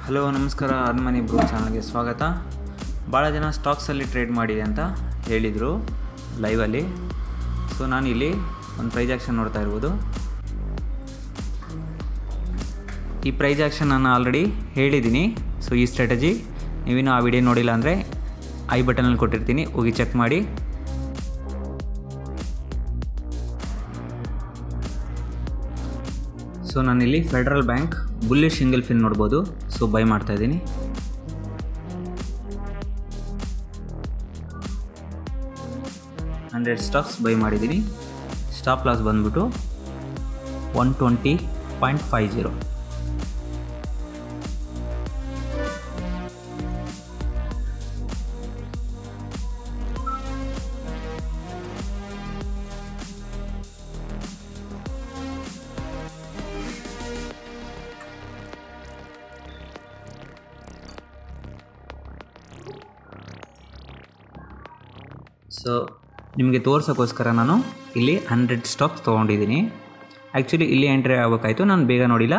hello ನಮಸ್ಕಾರ ಅನ್ಮನಿ ಬ್ರೂ ಚಾನಲ್ಗೆ ಸ್ವಾಗತ ಭಾಳ ಜನ ಸ್ಟಾಕ್ಸಲ್ಲಿ ಟ್ರೇಡ್ ಮಾಡಿ ಅಂತ ಹೇಳಿದರು ಲೈವಲ್ಲಿ ಸೊ ನಾನು ಇಲ್ಲಿ ಒಂದು ಪ್ರೈಸ್ ಆ್ಯಕ್ಷನ್ ನೋಡ್ತಾ ಇರ್ಬೋದು ಈ ಪ್ರೈಸ್ ಆ್ಯಕ್ಷನ್ ನಾನು ಆಲ್ರೆಡಿ ಹೇಳಿದ್ದೀನಿ ಸೊ ಈ ಸ್ಟ್ರಾಟಜಿ ನೀವಿನ್ನೂ ಆ ವಿಡಿಯೋ ನೋಡಿಲ್ಲ ಅಂದರೆ ಐ ಬಟನಲ್ಲಿ ಕೊಟ್ಟಿರ್ತೀನಿ ಹೋಗಿ ಚೆಕ್ ಮಾಡಿ ಸೊ ನಾನಿಲ್ಲಿ Federal Bank bullish engulfing ನೋಡ್ಬೋದು ಸೊ ಬೈ ಮಾಡ್ತಾ ಇದ್ದೀನಿ ಹಂಡ್ರೆಡ್ ಸ್ಟಾಕ್ಸ್ ಬೈ ಮಾಡಿದ್ದೀನಿ ಸ್ಟಾಪ್ ಲಾಸ್ ಬಂದ್ಬಿಟ್ಟು one twenty point five zero so ನಿಮಗೆ ತೋರ್ಸೋಕ್ಕೋಸ್ಕರ ನಾನು ಇಲ್ಲಿ ಹಂಡ್ರೆಡ್ ಸ್ಟಾಕ್ಸ್ ತೊಗೊಂಡಿದ್ದೀನಿ ಆ್ಯಕ್ಚುಲಿ ಇಲ್ಲಿ ಎಂಟ್ರಿ ಆಗಬೇಕಾಯ್ತು ನಾನು ಬೇಗ ನೋಡಿಲ್ಲ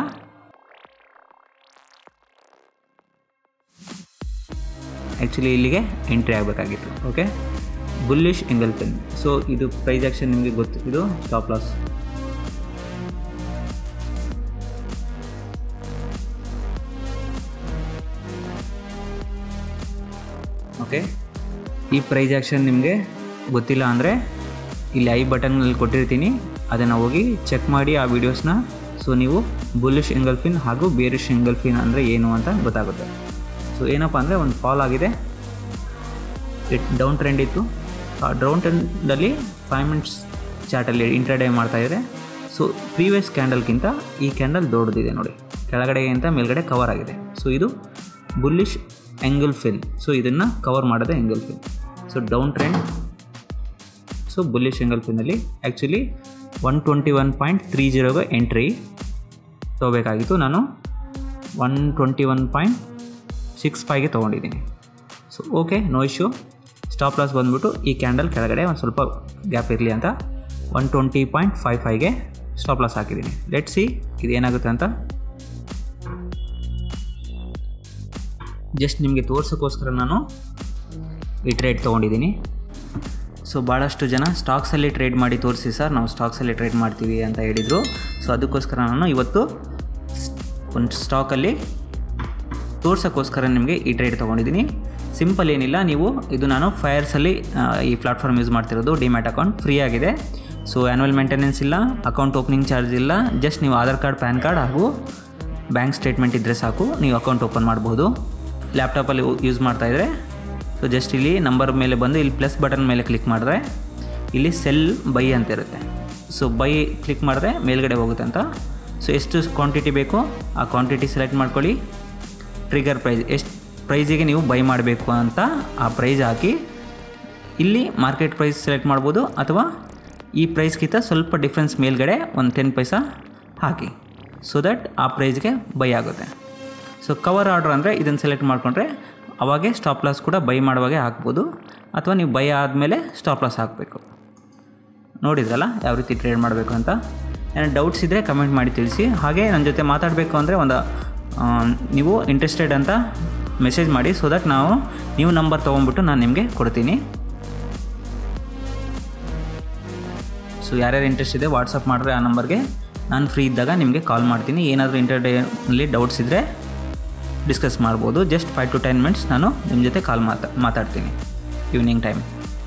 ಆ್ಯಕ್ಚುಲಿ ಇಲ್ಲಿಗೆ ಎಂಟ್ರಿ ಆಗಬೇಕಾಗಿತ್ತು okay bullish engulfing so ಇದು ಪ್ರೈಸ್ ಆ್ಯಕ್ಷನ್ ನಿಮಗೆ ಗೊತ್ತು ಇದು ಸ್ಟಾಪ್ ಲಾಸ್ ಓಕೆ ಈ ಪ್ರೈಸ್ ಆ್ಯಕ್ಷನ್ ನಿಮಗೆ ಗೊತ್ತಿಲ್ಲ ಅಂದರೆ ಇಲ್ಲಿ ಐ ಬಟನ್ನಲ್ಲಿ ಕೊಟ್ಟಿರ್ತೀನಿ ಅದನ್ನು ಹೋಗಿ ಚೆಕ್ ಮಾಡಿ ಆ ವೀಡಿಯೋಸ್ನ ಸೊ ನೀವು ಬುಲ್ಲಿಶ್ ಎಂಗಲ್ಫಿನ್ ಹಾಗೂ ಬೇರಿಶ್ ಎಂಗಲ್ಫಿನ್ ಅಂದರೆ ಏನು ಅಂತ ಗೊತ್ತಾಗುತ್ತೆ ಸೊ ಏನಪ್ಪ ಅಂದರೆ ಒಂದು ಫಾಲ್ ಆಗಿದೆ ಇಟ್ ಡೌನ್ ಟ್ರೆಂಡ್ ಇತ್ತು ಆ ಡೌನ್ ಟ್ರೆಂಡಲ್ಲಿ ಫೈವ್ ಮಿನಿಟ್ಸ್ ಚಾಟಲ್ಲಿ ಇಂಟ್ರಡೇ ಮಾಡ್ತಾಯಿದ್ರೆ ಸೊ ಪ್ರೀವಿಯಸ್ ಕ್ಯಾಂಡಲ್ಗಿಂತ ಈ ಕ್ಯಾಂಡಲ್ ದೊಡ್ಡದಿದೆ ನೋಡಿ ಕೆಳಗಡೆಗಿಂತ ಮೇಲ್ಗಡೆ ಕವರ್ ಆಗಿದೆ ಸೊ ಇದು ಬುಲ್ಲಿಶ್ ಎಂಗಲ್ ಫಿಲ್ ಸೊ ಇದನ್ನು ಕವರ್ ಮಾಡೋದೇ engulfing so down trend so bullish ಎಂಗಲ್ ಫಿನ್ನಲ್ಲಿ actually one twenty one point three ಜೀರೋಗೆ ಎಂಟ್ರಿ ತೊಗೋಬೇಕಾಗಿತ್ತು ನಾನು one twenty one point six ಫೈವ್ಗೆ ತೊಗೊಂಡಿದ್ದೀನಿ so okay no issue stop loss ಬಂದ್ಬಿಟ್ಟು ಈ ಕ್ಯಾಂಡಲ್ ಕೆಳಗಡೆ ಒಂದು ಸ್ವಲ್ಪ ಗ್ಯಾಪ್ ಇರಲಿ ಅಂತ ಒನ್ ಟ್ವೆಂಟಿ ಪಾಯಿಂಟ್ ಫೈವ್ ಫೈವ್ಗೆ ಸ್ಟಾಪ್ ಲಾಸ್ ಹಾಕಿದ್ದೀನಿ ಲೆಟ್ ಸಿ ಇದು ಏನಾಗುತ್ತೆ ಅಂತ ಜಸ್ಟ್ ನಿಮಗೆ ತೋರ್ಸೋಕ್ಕೋಸ್ಕರ ನಾನು ಈ ಟ್ರೇಡ್ ತೊಗೊಂಡಿದ್ದೀನಿ ಸೊ ಭಾಳಷ್ಟು ಜನ ಸ್ಟಾಕ್ಸಲ್ಲಿ ಟ್ರೇಡ್ ಮಾಡಿ ತೋರಿಸಿ ಸರ್ ನಾವು ಸ್ಟಾಕ್ಸಲ್ಲಿ ಟ್ರೇಡ್ ಮಾಡ್ತೀವಿ ಅಂತ ಹೇಳಿದರು ಸೊ ಅದಕ್ಕೋಸ್ಕರ ನಾನು ಇವತ್ತು ಒಂದು ಸ್ಟಾಕಲ್ಲಿ ತೋರ್ಸೋಕ್ಕೋಸ್ಕರ ನಿಮಗೆ ಈ ಟ್ರೇಡ್ ತೊಗೊಂಡಿದ್ದೀನಿ ಸಿಂಪಲ್ ಏನಿಲ್ಲ ನೀವು ಇದು ನಾನು ಫೈರ್ಸಲ್ಲಿ ಈ ಪ್ಲಾಟ್ಫಾರ್ಮ್ ಯೂಸ್ ಮಾಡ್ತಿರೋದು ಡಿಮ್ಯಾಟ್ ಅಕೌಂಟ್ ಫ್ರೀ ಆಗಿದೆ ಸೊ ಆ್ಯನ್ಯುವಲ್ ಮೇಂಟೆನೆನ್ಸ್ ಇಲ್ಲ ಅಕೌಂಟ್ ಓಪನಿಂಗ್ ಚಾರ್ಜ್ ಇಲ್ಲ ಜಸ್ಟ್ ನೀವು ಆಧಾರ್ ಕಾರ್ಡ್ ಪ್ಯಾನ್ ಕಾರ್ಡ್ ಹಾಗೂ ಬ್ಯಾಂಕ್ ಸ್ಟೇಟ್ಮೆಂಟ್ ಇದ್ದರೆ ಸಾಕು ನೀವು ಅಕೌಂಟ್ ಓಪನ್ ಮಾಡ್ಬೋದು ಲ್ಯಾಪ್ಟಾಪಲ್ಲಿ ಯೂಸ್ ಮಾಡ್ತಾಯಿದ್ರೆ ಸೊ ಜಸ್ಟ್ ಇಲ್ಲಿ ನಂಬರ್ ಮೇಲೆ ಬಂದು ಇಲ್ಲಿ ಪ್ಲಸ್ ಬಟನ್ ಮೇಲೆ ಕ್ಲಿಕ್ ಮಾಡಿದ್ರೆ ಇಲ್ಲಿ ಸೆಲ್ ಬೈ ಅಂತ ಇರುತ್ತೆ ಸೊ ಬೈ ಕ್ಲಿಕ್ ಮಾಡಿದ್ರೆ ಮೇಲ್ಗಡೆ ಹೋಗುತ್ತೆ ಅಂತ ಸೊ ಎಷ್ಟು ಕ್ವಾಂಟಿಟಿ ಬೇಕೋ ಆ ಕ್ವಾಂಟಿಟಿ ಸೆಲೆಕ್ಟ್ ಮಾಡ್ಕೊಳ್ಳಿ ಟ್ರಿಗರ್ ಪ್ರೈಸ್ ಎಷ್ಟು ಪ್ರೈಸಿಗೆ ನೀವು ಬೈ ಮಾಡಬೇಕು ಅಂತ ಆ ಪ್ರೈಸ್ ಹಾಕಿ ಇಲ್ಲಿ ಮಾರ್ಕೆಟ್ ಪ್ರೈಸ್ ಸೆಲೆಕ್ಟ್ ಮಾಡ್ಬೋದು ಅಥವಾ ಈ ಪ್ರೈಸ್ಗಿಂತ ಸ್ವಲ್ಪ ಡಿಫ್ರೆನ್ಸ್ ಮೇಲ್ಗಡೆ ಒಂದು ಟೆನ್ ಪೈಸಾ ಹಾಕಿ ಸೊ ದಟ್ ಆ ಪ್ರೈಸ್ಗೆ ಬೈ ಆಗುತ್ತೆ ಸೊ ಕವರ್ ಆರ್ಡ್ರ್ ಅಂದರೆ ಇದನ್ನು ಸೆಲೆಕ್ಟ್ ಮಾಡಿಕೊಂಡ್ರೆ ಅವಾಗೆ ಸ್ಟಾಪ್ ಲಾಸ್ ಕೂಡ ಬೈ ಮಾಡುವಾಗೆ ಹಾಕ್ಬೋದು ಅಥವಾ ನೀವು ಬೈ ಆದಮೇಲೆ ಸ್ಟಾಪ್ ಲಾಸ್ ಹಾಕಬೇಕು ನೋಡಿದ್ರಲ್ಲ ಯಾವ ರೀತಿ ಟ್ರೇಡ್ ಮಾಡಬೇಕು ಅಂತ ಏನೋ ಡೌಟ್ಸ್ ಇದ್ದರೆ ಕಮೆಂಟ್ ಮಾಡಿ ತಿಳಿಸಿ ಹಾಗೆ ನನ್ನ ಜೊತೆ ಮಾತಾಡಬೇಕು ಅಂದರೆ ಒಂದು ನೀವು ಇಂಟ್ರೆಸ್ಟೆಡ್ ಅಂತ ಮೆಸೇಜ್ ಮಾಡಿ ಸೊ ದಟ್ ನಾವು ನೀವು ನಂಬರ್ ತೊಗೊಂಡ್ಬಿಟ್ಟು ನಾನು ನಿಮಗೆ ಕೊಡ್ತೀನಿ ಸೊ ಯಾರ್ಯಾರು ಇಂಟ್ರೆಸ್ಟ್ ಇದೆ ವಾಟ್ಸಪ್ ಮಾಡಿದ್ರೆ ಆ ನಂಬರ್ಗೆ ನಾನು ಫ್ರೀ ಇದ್ದಾಗ ನಿಮಗೆ ಕಾಲ್ ಮಾಡ್ತೀನಿ ಏನಾದರೂ ಇಂಟರ್ಡೇನಲ್ಲಿ ಡೌಟ್ಸ್ ಇದ್ದರೆ ಡಿಸ್ಕಸ್ ಮಾಡ್ಬೋದು just five to ten minutes ನಾನು ನಿಮ್ಮ ಜೊತೆ ಕಾಲ್ ಮಾತಾ ಮಾತಾಡ್ತೀನಿ ಈವ್ನಿಂಗ್ ಟೈಮ್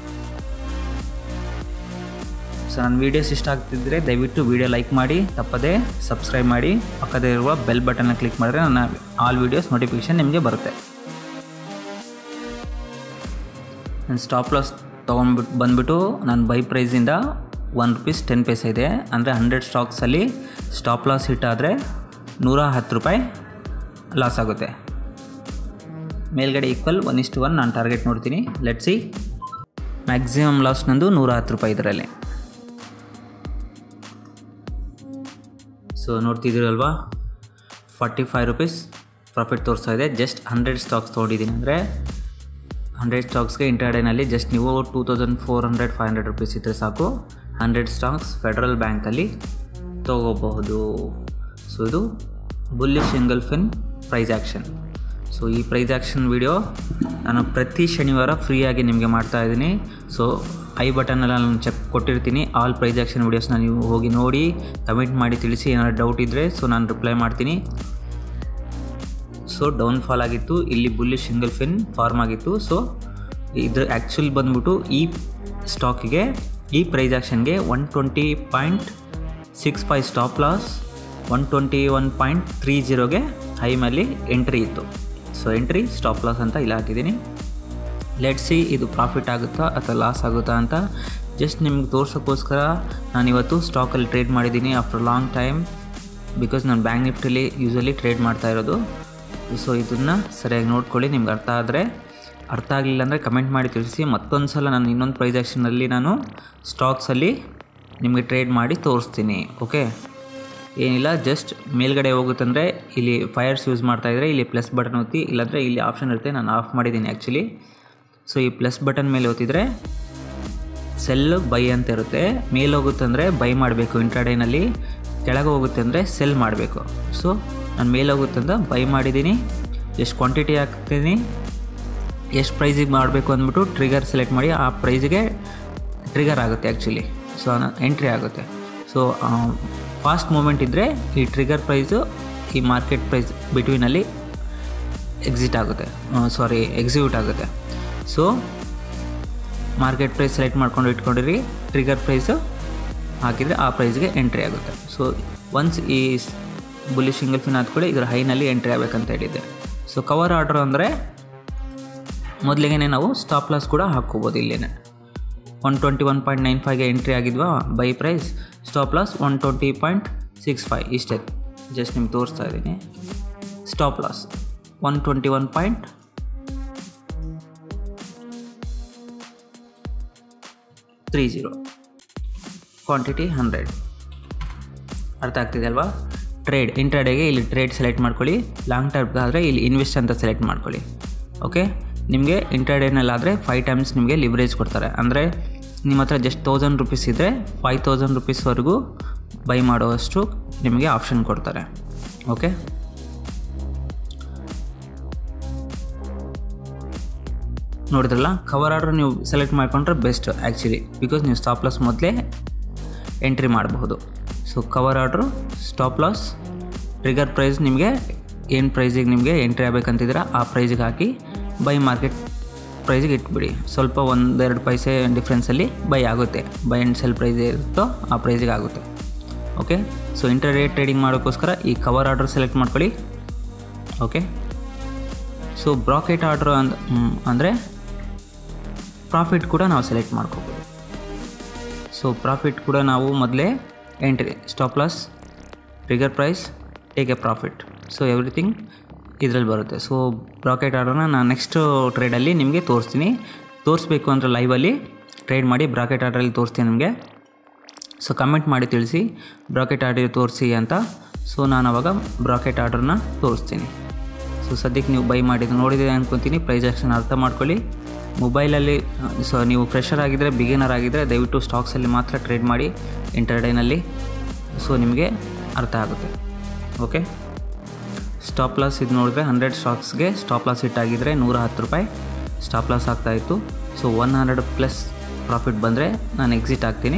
ಸೊ ನನ್ನ ವೀಡಿಯೋಸ್ ಇಷ್ಟ ಆಗ್ತಿದ್ದರೆ ದಯವಿಟ್ಟು ವೀಡಿಯೋ ಲೈಕ್ ಮಾಡಿ ತಪ್ಪದೇ ಸಬ್ಸ್ಕ್ರೈಬ್ ಮಾಡಿ ಪಕ್ಕದೇ ಇರುವ ಬೆಲ್ ಬಟನ್ನ ಕ್ಲಿಕ್ ಮಾಡಿದ್ರೆ ನನ್ನ ಆಲ್ ವೀಡಿಯೋಸ್ ನೋಟಿಫಿಕೇಷನ್ ನಿಮಗೆ ಬರುತ್ತೆ ನನ್ನ ಸ್ಟಾಪ್ ಲಾಸ್ ತೊಗೊಂಡ್ಬಿಟ್ಟು ಬಂದುಬಿಟ್ಟು ನನ್ನ ಬೈ ಪ್ರೈಸಿಂದ ಒನ್ ರುಪೀಸ್ ಟೆನ್ ಪೈಸೆ ಇದೆ ಅಂದರೆ ಹಂಡ್ರೆಡ್ ಸ್ಟಾಕ್ಸಲ್ಲಿ ಸ್ಟಾಪ್ ಲಾಸ್ ಹಿಟ್ ಆದರೆ ನೂರ ಹತ್ತು ರೂಪಾಯಿ ಲಾಸ್ ಆಗುತ್ತೆ ಮೇಲ್ಗಡೆ ಈಕ್ವಲ್ ಒನ್ ಇಷ್ಟು ಒನ್ ನಾನು ಟಾರ್ಗೆಟ್ ನೋಡ್ತೀನಿ ಲೆಟ್ ಸಿ ಮ್ಯಾಕ್ಸಿಮಮ್ ಲಾಸ್ ನಂದು ನೂರ ಹತ್ತು ರೂಪಾಯಿ ಇದರಲ್ಲಿ ಸೊ ನೋಡ್ತಿದ್ದೀರಲ್ವಾ ಫಾರ್ಟಿ ಫೈವ್ ರುಪೀಸ್ ಪ್ರಾಫಿಟ್ ತೋರಿಸ್ತಾ ಇದೆ ಜಸ್ಟ್ ಹಂಡ್ರೆಡ್ ಸ್ಟಾಕ್ಸ್ ತೊಗೊಂಡಿದ್ದೀನಿ ಅಂದರೆ ಹಂಡ್ರೆಡ್ ಸ್ಟಾಕ್ಸ್ಗೆ ಇಂಟರ್ಡೇನಲ್ಲಿ ಜಸ್ಟ್ ನೀವು two thousand four hundred five hundred rupees ಇದ್ದರೆ ಸಾಕು ಹಂಡ್ರೆಡ್ ಸ್ಟಾಕ್ಸ್ ಫೆಡ್ರಲ್ ಬ್ಯಾಂಕಲ್ಲಿ ತೊಗೋಬಹುದು ಸೊ ಇದು bullish engulfing price action so ಈ ಪ್ರೈಸ್ ಆ್ಯಕ್ಷನ್ ವಿಡಿಯೋ ನಾನು ಪ್ರತಿ ಶನಿವಾರ ಫ್ರೀಯಾಗಿ ನಿಮಗೆ ಮಾಡ್ತಾ ಇದ್ದೀನಿ ಸೊ ಐ ಬಟನ್ನೆಲ್ಲ ನಾನು ಚೆಕ್ ಕೊಟ್ಟಿರ್ತೀನಿ ಆಲ್ ಪ್ರೈಸ್ ಆ್ಯಕ್ಷನ್ ವೀಡಿಯೋಸ್ನ ನೀವು ಹೋಗಿ ನೋಡಿ ಕಮೆಂಟ್ ಮಾಡಿ ತಿಳಿಸಿ ಏನಾದ್ರು ಡೌಟ್ ಇದ್ದರೆ ಸೊ ನಾನು ರಿಪ್ಲೈ ಮಾಡ್ತೀನಿ ಸೊ ಡೌನ್ಫಾಲ್ ಆಗಿತ್ತು ಇಲ್ಲಿ ಬುಲ್ಲಿ ಸಿಂಗಲ್ ಫಿನ್ ಫಾರ್ಮ್ ಆಗಿತ್ತು ಸೊ ಇದು ಆ್ಯಕ್ಚುಲ್ ಬಂದ್ಬಿಟ್ಟು ಈ ಸ್ಟಾಕಿಗೆ ಈ ಪ್ರೈಸ್ ಆ್ಯಕ್ಷನ್ಗೆ one twenty point six five stop loss one twenty one point three ಜೀರೋಗೆ ಹೈ ಮೇಲೆ ಎಂಟ್ರಿ ಇತ್ತು ಸೊ ಎಂಟ್ರಿ ಸ್ಟಾಪ್ ಲಾಸ್ ಅಂತ ಇಲ್ಲಿ ಹಾಕಿದ್ದೀನಿ ಲೆಟ್ ಸಿ ಇದು ಪ್ರಾಫಿಟ್ ಆಗುತ್ತಾ ಅಥವಾ ಲಾಸ್ ಆಗುತ್ತಾ ಅಂತ ಜಸ್ಟ್ ನಿಮ್ಗೆ ತೋರ್ಸೋಕ್ಕೋಸ್ಕರ ನಾನಿವತ್ತು ಸ್ಟಾಕಲ್ಲಿ ಟ್ರೇಡ್ ಮಾಡಿದ್ದೀನಿ ಆಫ್ಟರ್ ಲಾಂಗ್ ಟೈಮ್ ಬಿಕಾಸ್ ನಾನು ಬ್ಯಾಂಕ್ ನಿಫ್ಟಿಲಿ ಯೂಸಲಿ ಟ್ರೇಡ್ ಮಾಡ್ತಾ ಇರೋದು ಸೊ ಇದನ್ನು ಸರಿಯಾಗಿ ನೋಡ್ಕೊಳ್ಳಿ ನಿಮ್ಗೆ ಅರ್ಥ ಆದರೆ ಅರ್ಥ ಆಗಲಿಲ್ಲ ಅಂದರೆ ಕಮೆಂಟ್ ಮಾಡಿ ತಿಳಿಸಿ ಮತ್ತೊಂದು ಸಲ ನಾನು ಇನ್ನೊಂದು ಪ್ರೈಸ್ ಆ್ಯಕ್ಷನಲ್ಲಿ ನಾನು ಸ್ಟಾಕ್ಸಲ್ಲಿ ನಿಮಗೆ ಟ್ರೇಡ್ ಮಾಡಿ ತೋರಿಸ್ತೀನಿ ಓಕೆ ಏನಿಲ್ಲ ಜಸ್ಟ್ ಮೇಲ್ಗಡೆ ಹೋಗುತ್ತಂದರೆ ಇಲ್ಲಿ ಫೈರ್ಸ್ ಯೂಸ್ ಮಾಡ್ತಾಯಿದ್ರೆ ಇಲ್ಲಿ ಪ್ಲಸ್ ಬಟನ್ ಒತ್ತಿ ಇಲ್ಲಾಂದರೆ ಇಲ್ಲಿ ಆಪ್ಷನ್ ಇರುತ್ತೆ ನಾನು ಆಫ್ ಮಾಡಿದ್ದೀನಿ ಆ್ಯಕ್ಚುಲಿ ಸೊ ಈ ಪ್ಲಸ್ ಬಟನ್ ಮೇಲೆ ಒತ್ತಿದರೆ ಸೆಲ್ ಬೈ ಅಂತ ಇರುತ್ತೆ ಮೇಲೆ ಹೋಗುತ್ತಂದರೆ ಬೈ ಮಾಡಬೇಕು ಇಂಟ್ರಾಡೇನಲ್ಲಿ ಕೆಳಗೆ ಹೋಗುತ್ತೆ ಅಂದರೆ ಸೆಲ್ ಮಾಡಬೇಕು ಸೊ ನಾನು ಮೇಲೆ ಹೋಗುತ್ತಂತ ಬೈ ಮಾಡಿದ್ದೀನಿ ಎಷ್ಟು ಕ್ವಾಂಟಿಟಿ ಹಾಕ್ತೀನಿ ಎಷ್ಟು ಪ್ರೈಸಿಗೆ ಮಾಡಬೇಕು ಅಂದ್ಬಿಟ್ಟು ಟ್ರಿಗರ್ ಸೆಲೆಕ್ಟ್ ಮಾಡಿ ಆ ಪ್ರೈಸಿಗೆ ಟ್ರಿಗರ್ ಆಗುತ್ತೆ ಆ್ಯಕ್ಚುಲಿ ಸೊ ಎಂಟ್ರಿ ಆಗುತ್ತೆ ಸೊ ಫಾಸ್ಟ್ ಮೂಮೆಂಟ್ ಇದ್ದರೆ ಈ ಟ್ರಿಗರ್ ಪ್ರೈಸು ಈ ಮಾರ್ಕೆಟ್ ಪ್ರೈಸ್ ಬಿಟ್ವೀನಲ್ಲಿ ಎಕ್ಸಿಟ್ ಆಗುತ್ತೆ ಸಾರಿ ಎಕ್ಸಿಕ್ಯೂಟ್ ಆಗುತ್ತೆ ಸೊ ಮಾರ್ಕೆಟ್ ಪ್ರೈಸ್ ಸೆಲೆಕ್ಟ್ ಮಾಡ್ಕೊಂಡು ಇಟ್ಕೊಂಡಿರಿ ಟ್ರಿಗರ್ ಪ್ರೈಸು ಹಾಕಿದರೆ ಆ ಪ್ರೈಸ್ಗೆ ಎಂಟ್ರಿ ಆಗುತ್ತೆ ಸೊ ಒನ್ಸ್ ಈ ಬುಲ್ಲಿ ಸಿಂಗಲ್ ಫಿನ್ ಹಾಕ್ಕೊಳ್ಳಿ ಇದರ ಹೈನಲ್ಲಿ ಎಂಟ್ರಿ ಆಗಬೇಕಂತ ಹೇಳಿದ್ದೆ ಸೊ ಕವರ್ ಆರ್ಡರ್ ಅಂದರೆ ಮೊದಲಿಗೆ ನಾವು ಸ್ಟಾಪ್ ಲಾಸ್ ಕೂಡ ಹಾಕ್ಕೋಬೋದು ಇಲ್ಲೇ one twenty one point nine ಫೈವ್ಗೆ ಎಂಟ್ರಿ ಆಗಿದ್ವಾ buy price stop loss one twenty point six five ಇಷ್ಟೇ ಜಸ್ಟ್ ನಿಮ್ಗೆ ತೋರಿಸ್ತಾ ಇದ್ದೀನಿ stop loss one twenty one point three zero quantity hundred ಅರ್ಥ ಆಗ್ತಿದೆ ಅಲ್ವಾ ಟ್ರೇಡ್ ಇಂಟ್ರಾಡೇಗೆ ಇಲ್ಲಿ ಟ್ರೇಡ್ ಸೆಲೆಕ್ಟ್ ಮಾಡ್ಕೊಳ್ಳಿ ಲಾಂಗ್ ಟರ್ಮ್ಗೆ ಆದರೆ ಇಲ್ಲಿ ಇನ್ವೆಸ್ಟ್ ಅಂತ ಸೆಲೆಕ್ಟ್ ಮಾಡ್ಕೊಳ್ಳಿ ಓಕೆ ನಿಮಗೆ ಇಂಟ್ರಾಡೇನಲ್ಲಾದರೆ ಫೈವ್ ಟೈಮ್ಸ್ ನಿಮಗೆ ಲಿವರೇಜ್ ಕೊಡ್ತಾರೆ ಅಂದರೆ ನಿಮ್ಮ ಹತ್ರ ಜಸ್ಟ್ ತೌಸಂಡ್ ರುಪೀಸ್ ಇದ್ದರೆ ಫೈವ್ ತೌಸಂಡ್ ರುಪೀಸ್ವರೆಗೂ ಬೈ ಮಾಡುವಷ್ಟು ನಿಮಗೆ ಆಪ್ಷನ್ ಕೊಡ್ತಾರೆ ಓಕೆ ನೋಡಿದ್ರಲ್ಲ ಕವರ್ ಆರ್ಡರ್ ನೀವು ಸೆಲೆಕ್ಟ್ ಮಾಡ್ಕೊಂಡ್ರೆ ಬೆಸ್ಟ್ ಆ್ಯಕ್ಚುಲಿ ಬಿಕಾಸ್ ನೀವು ಸ್ಟಾಪ್ ಲಾಸ್ ಮೊದಲೇ ಎಂಟ್ರಿ ಮಾಡಬಹುದು so cover order stop loss trigger price ನಿಮಗೆ ಏನು ಪ್ರೈಸಿಗೆ ನಿಮಗೆ ಎಂಟ್ರಿ ಆಗಬೇಕಂತಿದ್ರೆ ಆ ಪ್ರೈಸಿಗೆ ಹಾಕಿ ಬೈ ಮಾರ್ಕೆಟ್ ಪ್ರೈಸಿಗೆ ಇಟ್ಬಿಡಿ ಸ್ವಲ್ಪ ಒಂದೆರಡು ಪೈಸೆ ಡಿಫ್ರೆನ್ಸಲ್ಲಿ ಬೈ ಆಗುತ್ತೆ ಬೈ ಆ್ಯಂಡ್ ಸೆಲ್ ಪ್ರೈಸ್ ಇರುತ್ತೋ ಆ ಪ್ರೈಸಿಗೆ ಆಗುತ್ತೆ okay so inter rate trading ಮಾಡೋಕ್ಕೋಸ್ಕರ ಈ ಕವರ್ ಆರ್ಡರ್ ಸೆಲೆಕ್ಟ್ ಮಾಡ್ಕೊಳ್ಳಿ ಓಕೆ ಸೊ ಬ್ರಾಕೆಟ್ ಆರ್ಡ್ರ್ ಅಂದ್ ಅಂದರೆ ಪ್ರಾಫಿಟ್ ಕೂಡ ನಾವು ಸೆಲೆಕ್ಟ್ ಮಾಡ್ಕೋಬೋದು ಸೊ ಪ್ರಾಫಿಟ್ ಕೂಡ ನಾವು ಮೊದಲೇ entry stop loss trigger price take a profit so everything ಇದರಲ್ಲಿ ಬರುತ್ತೆ ಸೊ ಬ್ರಾಕೆಟ್ ಆರ್ಡರ್ನ ನಾನು ನೆಕ್ಸ್ಟ್ ಟ್ರೇಡಲ್ಲಿ ನಿಮಗೆ ತೋರಿಸ್ತೀನಿ ತೋರಿಸ್ಬೇಕು ಅಂದರೆ ಲೈವಲ್ಲಿ ಟ್ರೇಡ್ ಮಾಡಿ ಬ್ರಾಕೆಟ್ ಆರ್ಡ್ರಲ್ಲಿ ತೋರಿಸ್ತೀನಿ ನಿಮಗೆ ಸೊ ಕಮೆಂಟ್ ಮಾಡಿ ತಿಳಿಸಿ ಬ್ರಾಕೆಟ್ ಆರ್ಡರ್ ತೋರಿಸಿ ಅಂತ ಸೊ ನಾನು ಅವಾಗ ಬ್ರಾಕೆಟ್ ಆರ್ಡರ್ನ ತೋರಿಸ್ತೀನಿ ಸೊ ಸದ್ಯಕ್ಕೆ ನೀವು ಬೈ ಮಾಡಿದ್ದು ನೋಡಿದೆ ಅನ್ಕೊತೀನಿ ಪ್ರೈಸ್ ಆ್ಯಕ್ಷನ್ ಅರ್ಥ ಮಾಡ್ಕೊಳ್ಳಿ ಮೊಬೈಲಲ್ಲಿ ಸೊ ನೀವು ಫ್ರೆಷರ್ ಆಗಿದ್ದರೆ ಬಿಗಿನರ್ ಆಗಿದ್ದರೆ ದಯವಿಟ್ಟು ಸ್ಟಾಕ್ಸಲ್ಲಿ ಮಾತ್ರ ಟ್ರೇಡ್ ಮಾಡಿ ಇಂಟರ್ಡೇನಲ್ಲಿ ಸೊ ನಿಮಗೆ ಅರ್ಥ ಆಗುತ್ತೆ ಓಕೆ ಸ್ಟಾಪ್ ಲಾಸ್ ಇದು ನೋಡಿದ್ರೆ ಹಂಡ್ರೆಡ್ ಸ್ಟಾಕ್ಸ್ಗೆ ಸ್ಟಾಪ್ ಲಾಸ್ ಹಿಟ್ ಆಗಿದ್ದರೆ ನೂರ ಹತ್ತು ರೂಪಾಯಿ ಸ್ಟಾಪ್ ಲಾಸ್ ಆಗ್ತಾಯಿತ್ತು so one hundred plus profit ಬಂದರೆ ನಾನು ಎಕ್ಸಿಟ್ ಆಗ್ತೀನಿ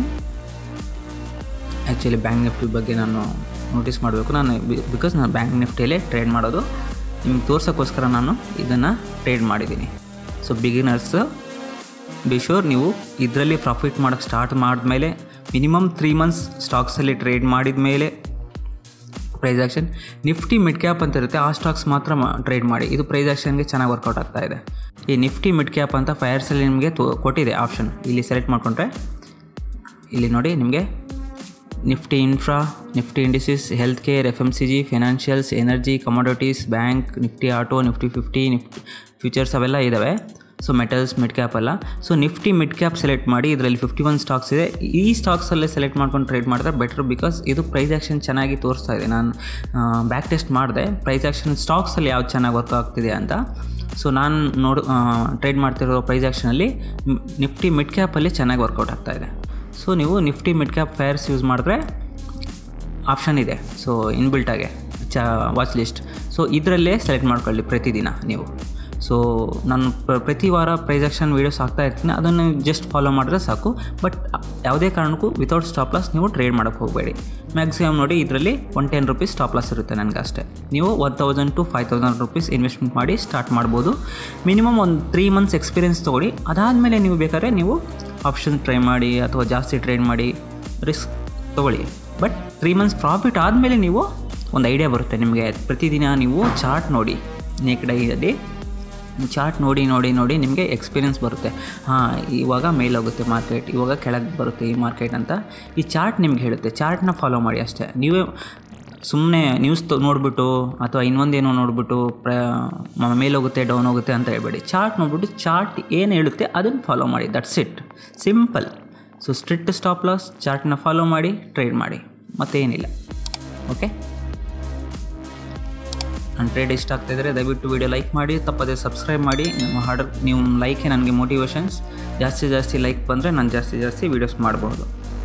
ಆ್ಯಕ್ಚುಲಿ ಬ್ಯಾಂಕ್ ನಿಫ್ಟಿ ಬಗ್ಗೆ ನಾನು ನೋಟಿಸ್ ಮಾಡಬೇಕು ನಾನು ಬಿಕಾಸ್ ನಾನು ಬ್ಯಾಂಕ್ ನಿಫ್ಟಿಯಲ್ಲೇ ಟ್ರೇಡ್ ಮಾಡೋದು ನಿಮ್ಗೆ ತೋರ್ಸೋಕ್ಕೋಸ್ಕರ ನಾನು ಇದನ್ನು ಟ್ರೇಡ್ ಮಾಡಿದ್ದೀನಿ ಸೊ ಬಿಗಿನರ್ಸ್ ಬಿಶೋರ್ ನೀವು ಇದರಲ್ಲಿ ಪ್ರಾಫಿಟ್ ಮಾಡೋಕ್ಕೆ ಸ್ಟಾರ್ಟ್ ಮಾಡಿದ್ಮೇಲೆ ಮಿನಿಮಮ್ ತ್ರೀ ಮಂತ್ಸ್ ಸ್ಟಾಕ್ಸಲ್ಲಿ ಟ್ರೇಡ್ ಮಾಡಿದ ಮೇಲೆ price action Nifty mid cap ಅಂತ ಇರುತ್ತೆ ಆ ಸ್ಟಾಕ್ಸ್ ಮಾತ್ರ ಟ್ರೇಡ್ ಮಾಡಿ ಇದು ಪ್ರೈಸ್ ಆ್ಯಕ್ಷನ್ಗೆ ಚೆನ್ನಾಗಿ ವರ್ಕೌಟ್ ಆಗ್ತಾ ಇದೆ ಈ ನಿಫ್ಟಿ ಮಿಡ್ ಕ್ಯಾಪ್ ಅಂತ ಫೈರ್ಸಲ್ಲಿ ನಿಮಗೆ ತೋ ಕೊಟ್ಟಿದೆ ಆಪ್ಷನ್ ಇಲ್ಲಿ ಸೆಲೆಕ್ಟ್ ಮಾಡಿಕೊಂಡ್ರೆ ಇಲ್ಲಿ ನೋಡಿ ನಿಮಗೆ Nifty infra Nifty indices health care F M C G financials energy commodities bank Nifty auto Nifty fifty Nifty futures ಅವೆಲ್ಲ ಇದ್ದಾವೆ ಸೊ ಮೆಟಲ್ಸ್ ಮಿಡ್ ಕ್ಯಾಪ್ ಅಲ್ಲ so Nifty mid cap select ಮಾಡಿ ಇದರಲ್ಲಿ ಫಿಫ್ಟಿ ಒನ್ ಸ್ಟಾಕ್ಸ್ ಇದೆ ಈ ಸ್ಟಾಕ್ಸಲ್ಲೇ select ಮಾಡ್ಕೊಂಡು trade ಮಾಡಿದ್ರೆ ಬೆಟರ್ ಬಿಕಾಸ್ ಇದು ಪ್ರೈಸ್ ಆ್ಯಕ್ಷನ್ ಚೆನ್ನಾಗಿ ತೋರಿಸ್ತಾ ಇದೆ ನಾನು ಬ್ಯಾಕ್ ಟೆಸ್ಟ್ ಮಾಡಿದೆ ಪ್ರೈಸ್ ಆ್ಯಕ್ಷನ್ ಸ್ಟಾಕ್ಸಲ್ಲಿ ಯಾವ್ದು ಚೆನ್ನಾಗಿ ವರ್ಕ್ ಆಗ್ತಿದೆ ಅಂತ ಸೊ ನಾನು ನೋಡು ಟ್ರೇಡ್ ಮಾಡ್ತಿರೋ ಪ್ರೈಸ್ ಆ್ಯಕ್ಷನಲ್ಲಿ ನಿಫ್ಟಿ ಮಿಡ್ ಕ್ಯಾಪಲ್ಲಿ ಚೆನ್ನಾಗಿ ವರ್ಕೌಟ್ ಆಗ್ತಾ ಇದೆ ಸೊ ನೀವು ನಿಫ್ಟಿ ಮಿಡ್ ಕ್ಯಾಪ್ ಫೇರ್ಸ್ ಯೂಸ್ ಮಾಡಿದ್ರೆ ಆಪ್ಷನ್ ಇದೆ ಸೊ ಇನ್ಬಿಲ್ಟಾಗೆ ಚ ವಾಚ್ ಲಿಸ್ಟ್ ಸೊ ಇದರಲ್ಲೇ ಸೆಲೆಕ್ಟ್ ಮಾಡ್ಕೊಳ್ಳಿ ಪ್ರತಿದಿನ ನೀವು ಸೊ ನಾನು ಪ್ರ- ಪ್ರತಿ ವಾರ ಪ್ರೈಸ್ ಆಕ್ಷನ್ ವೀಡಿಯೋಸ್ ಹಾಕ್ತಾ ಇರ್ತೀನಿ ಅದನ್ನು ಜಸ್ಟ್ ಫಾಲೋ ಮಾಡಿದ್ರೆ ಸಾಕು ಬಟ್ ಯಾವುದೇ ಕಾರಣಕ್ಕೂ ವಿತೌಟ್ ಸ್ಟಾಪ್ ಲಾಸ್ ನೀವು ಟ್ರೇಡ್ ಮಾಡೋಕ್ಕೆ ಹೋಗಬೇಡಿ ಮ್ಯಾಕ್ಸಿಮಮ್ ನೋಡಿ ಇದರಲ್ಲಿ one ten rupees stop loss ಇರುತ್ತೆ ನನಗೆ ಅಷ್ಟೇ ನೀವು one thousand to five thousand rupees investment ಮಾಡಿ ಸ್ಟಾರ್ಟ್ ಮಾಡ್ಬೋದು ಮಿನಿಮಮ್ ಒಂದು ತ್ರೀ ಮಂತ್ಸ್ ಎಕ್ಸ್ಪೀರಿಯನ್ಸ್ ತೊಗೊಳ್ಳಿ ಅದಾದಮೇಲೆ ನೀವು ಬೇಕಾದ್ರೆ ನೀವು ಆಪ್ಷನ್ ಟ್ರೈ ಮಾಡಿ ಅಥವಾ ಜಾಸ್ತಿ ಟ್ರೇಡ್ ಮಾಡಿ ರಿಸ್ಕ್ ತೊಗೊಳ್ಳಿ ಬಟ್ ತ್ರೀ ಮಂತ್ಸ್ ಪ್ರಾಫಿಟ್ ಆದಮೇಲೆ ನೀವು ಒಂದು ಐಡಿಯಾ ಬರುತ್ತೆ ನಿಮಗೆ ಪ್ರತಿದಿನ ನೀವು ಚಾರ್ಟ್ ನೋಡಿ ನೇಕಡ್ ಐಯಲ್ಲಿ ಚಾರ್ಟ್ ನೋಡಿ ನೋಡಿ ನೋಡಿ ನಿಮಗೆ ಎಕ್ಸ್ಪೀರಿಯನ್ಸ್ ಬರುತ್ತೆ ಹಾಂ ಇವಾಗ ಮೇಲೋಗುತ್ತೆ ಮಾರ್ಕೆಟ್ ಇವಾಗ ಕೆಳಗೆ ಬರುತ್ತೆ ಈ ಮಾರ್ಕೆಟ್ ಅಂತ ಈ ಚಾರ್ಟ್ ನಿಮ್ಗೆ ಹೇಳುತ್ತೆ ಚಾರ್ಟ್ನ ಫಾಲೋ ಮಾಡಿ ಅಷ್ಟೇ ನೀವೇ ಸುಮ್ಮನೆ ನ್ಯೂಸ್ ತೊ ನೋಡಿಬಿಟ್ಟು ಅಥವಾ ಇನ್ನೊಂದೇನೋ ನೋಡಿಬಿಟ್ಟು ಪ್ರ ಮ- ಮೇಲೋಗುತ್ತೆ ಡೌನ್ ಹೋಗುತ್ತೆ ಅಂತ ಹೇಳ್ಬೇಡಿ ಚಾರ್ಟ್ ನೋಡ್ಬಿಟ್ಟು ಚಾರ್ಟ್ ಏನು ಹೇಳುತ್ತೆ ಅದನ್ನು ಫಾಲೋ ಮಾಡಿ that's it simple so strict stop loss ಚಾರ್ಟ್ನ ಫಾಲೋ ಮಾಡಿ ಟ್ರೇಡ್ ಮಾಡಿ ಮತ್ತೇನಿಲ್ಲ ಓಕೆ ನನ್ನ ಟ್ರೇಡ್ ಇಷ್ಟ ಆಗ್ತಾಯಿದ್ರೆ ದಯವಿಟ್ಟು ವಿಡಿಯೋ ಲೈಕ್ ಮಾಡಿ ತಪ್ಪದೆ ಸಬ್ಸ್ಕ್ರೈಬ್ ಮಾಡಿ ನಿಮ್ಮ ಹಾರ್ಡರ್ ನೀವು ಲೈಕೇ ನನಗೆ ಮೋಟಿವೇಶನ್ಸ್ ಜಾಸ್ತಿ ಜಾಸ್ತಿ ಲೈಕ್ ಬಂದರೆ ನಾನು ಜಾಸ್ತಿ ಜಾಸ್ತಿ ವೀಡಿಯೋಸ್ ಮಾಡಬಹುದು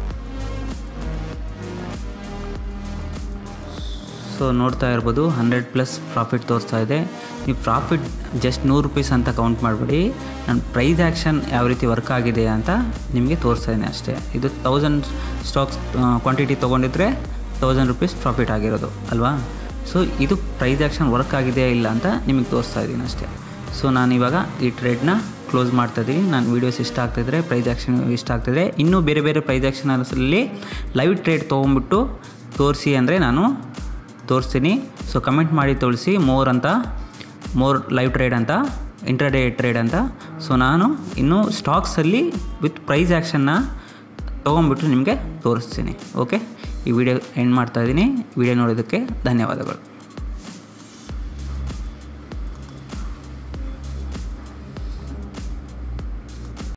ಸೊ ನೋಡ್ತಾ ಇರ್ಬೋದು ಹಂಡ್ರೆಡ್ ಪ್ಲಸ್ ಪ್ರಾಫಿಟ್ ತೋರಿಸ್ತಾ ಇದೆ ನೀವು ಪ್ರಾಫಿಟ್ ಜಸ್ಟ್ ನೂರು ರುಪೀಸ್ ಅಂತ ಕೌಂಟ್ ಮಾಡಬೇಡಿ ನನ್ನ ಪ್ರೈಸ್ ಆ್ಯಕ್ಷನ್ ಯಾವ ರೀತಿ ವರ್ಕ್ ಆಗಿದೆ ಅಂತ ನಿಮಗೆ ತೋರಿಸ್ತಾ ಇದ್ದೀನಿ ಅಷ್ಟೇ ಇದು ತೌಸಂಡ್ ಸ್ಟಾಕ್ಸ್ ಕ್ವಾಂಟಿಟಿ ತೊಗೊಂಡಿದ್ರೆ ತೌಸಂಡ್ ರುಪೀಸ್ ಪ್ರಾಫಿಟ್ ಆಗಿರೋದು ಅಲ್ವಾ ಸೊ ಇದು ಪ್ರೈಸ್ ಆ್ಯಕ್ಷನ್ ವರ್ಕ್ ಆಗಿದೆಯಾ ಇಲ್ಲ ಅಂತ ನಿಮಗೆ ತೋರಿಸ್ತಾ ಇದ್ದೀನಿ ಅಷ್ಟೇ ಸೊ ನಾನು ಇವಾಗ ಈ ಟ್ರೇಡ್ನ ಕ್ಲೋಸ್ ಮಾಡ್ತಾ ಇದ್ದೀನಿ ನಾನು ವೀಡಿಯೋಸ್ ಇಷ್ಟ ಆಗ್ತಿದ್ರೆ ಪ್ರೈಸ್ ಆ್ಯಕ್ಷನ್ ಇಷ್ಟ ಆಗ್ತಿದ್ರೆ ಇನ್ನೂ ಬೇರೆ ಬೇರೆ ಪ್ರೈಸ್ ಆ್ಯಕ್ಷನಲ್ಲಿ ಲೈವ್ ಟ್ರೇಡ್ ತೊಗೊಂಬಿಟ್ಟು ತೋರಿಸಿ ಅಂದರೆ ನಾನು ತೋರಿಸ್ತೀನಿ ಸೊ ಕಮೆಂಟ್ ಮಾಡಿ ತೋರಿಸಿ ಮೋರ್ ಅಂತ ಮೋರ್ ಲೈವ್ ಟ್ರೇಡ್ ಅಂತ ಇಂಟರ್ಡೇ ಟ್ರೇಡ್ ಅಂತ ಸೊ ನಾನು ಇನ್ನೂ ಸ್ಟಾಕ್ಸಲ್ಲಿ ವಿತ್ ಪ್ರೈಸ್ ಆ್ಯಕ್ಷನ್ನ ತೊಗೊಂಬಿಟ್ಟು ನಿಮಗೆ ತೋರಿಸ್ತೀನಿ ಓಕೆ ಈ ವಿಡಿಯೋ ಎಂಡ್ ಮಾಡ್ತಾ ಇದ್ದೀನಿ ವಿಡಿಯೋ ನೋಡೋದಕ್ಕೆ ಧನ್ಯವಾದಗಳು